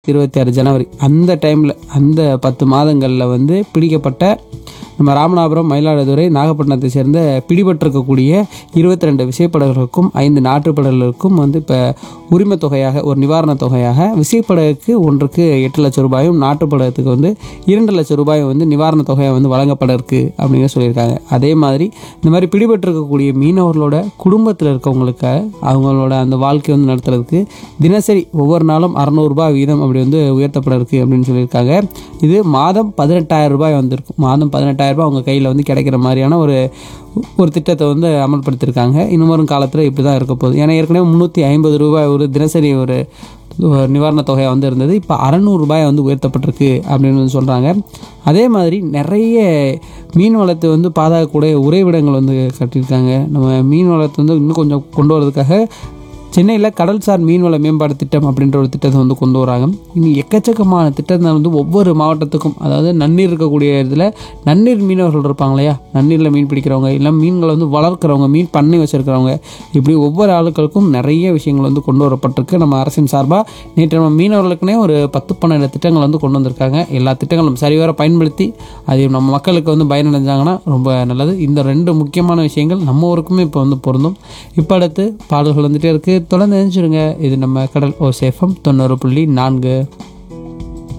இருபத்தி ஆறு ஜனவரி அந்த டைமில் அந்த பத்து மாதங்களில் வந்து பிடிக்கப்பட்ட நம்ம ராமநாதபுரம் மயிலாடுதுறை நாகப்பட்டினத்தை சேர்ந்த பிடிபட்டிருக்கக்கூடிய இருபத்தி ரெண்டு விசைப்படகுகளுக்கும் ஐந்து நாட்டுப்படகுகளுக்கும் வந்து இப்போ உரிமைத் தொகையாக ஒரு நிவாரணத் தொகையாக விசைப்படகுக்கு ஒன்றுக்கு எட்டு லட்சம் ரூபாயும் நாட்டுப்படகத்துக்கு வந்து இரண்டு லட்சம் ரூபாயும் வந்து நிவாரணத் தொகையாக வந்து வழங்கப்பட இருக்கு அப்படின்னு சொல்லியிருக்காங்க அதே மாதிரி இந்த மாதிரி பிடிபட்டிருக்கக்கூடிய மீனவர்களோட குடும்பத்தில் இருக்கவங்களுக்கு அவங்களோட அந்த வாழ்க்கை வந்து நடத்துறதுக்கு தினசரி ஒவ்வொரு நாளும் அறநூறுபா வீதம் அப்படி வந்து உயர்த்தப்பட இருக்கு அப்படின்னு சொல்லியிருக்காங்க இது மாதம் பதினெட்டாயிரம் ரூபாய் வந்திருக்கும் மாதம் பதினெட்டாயிரம் ரூபாய் அவங்க கையில் வந்து கிடைக்கிற மாதிரியான ஒரு ஒரு திட்டத்தை வந்து அமல்படுத்தியிருக்காங்க இன்னும் வரும் காலத்தில் இப்படி தான் இருக்க போகுது ஏன்னா ஏற்கனவே முந்நூற்றி ஐம்பது ரூபாய் ஒரு தினசரி ஒரு ஒரு நிவாரணத் தொகை வந்து இருந்தது இப்போ அறநூறுபாய் வந்து உயர்த்தப்பட்டிருக்கு அப்படின்னு வந்து சொல்கிறாங்க அதே மாதிரி நிறைய மீன் வளத்தை வந்து பாதுகாக்கக்கூடிய உறைவிடங்கள் வந்து கட்டியிருக்காங்க நம்ம மீன் வளத்தை வந்து இன்னும் கொஞ்சம் கொண்டு வரதுக்காக சென்னையில் கடல்சார் மீன்வள மேம்பாடு திட்டம் அப்படின்ற ஒரு திட்டத்தை வந்து கொண்டு வராங்க இன்னும் எக்கச்சக்கமான திட்டத்தை வந்து ஒவ்வொரு மாவட்டத்துக்கும் அதாவது நன்னீர் இருக்கக்கூடிய இதில் நன்னீர் மீனவர்கள் இருப்பாங்க இல்லையா நன்னீரில் மீன் பிடிக்கிறவங்க இல்லை மீன்களை வந்து வளர்க்குறவங்க மீன் பண்ணை வச்சுருக்கிறவங்க இப்படி ஒவ்வொரு ஆளுக்களுக்கும் நிறைய விஷயங்கள் வந்து கொண்டு வரப்பட்டிருக்கு நம்ம அரசின் சார்பாக நேற்று நம்ம மீனவர்களுக்குனே ஒரு பத்து பன்னெண்டு திட்டங்கள் வந்து கொண்டு வந்திருக்காங்க எல்லா திட்டங்களும் சரிவர பயன்படுத்தி அது நம்ம மக்களுக்கு வந்து பயனடைஞ்சாங்கன்னா ரொம்ப நல்லது இந்த ரெண்டு முக்கியமான விஷயங்கள் நம்ம ஊருக்குமே இப்போ வந்து பொருந்தும் இப்போ அடுத்து பாடல்கள் வந்துட்டே இருக்குது தொடர்ந்து நினைச்சிருங்க இது நம்ம கடல் ஓ சேஃபம் தொண்ணூறு புள்ளி நான்கு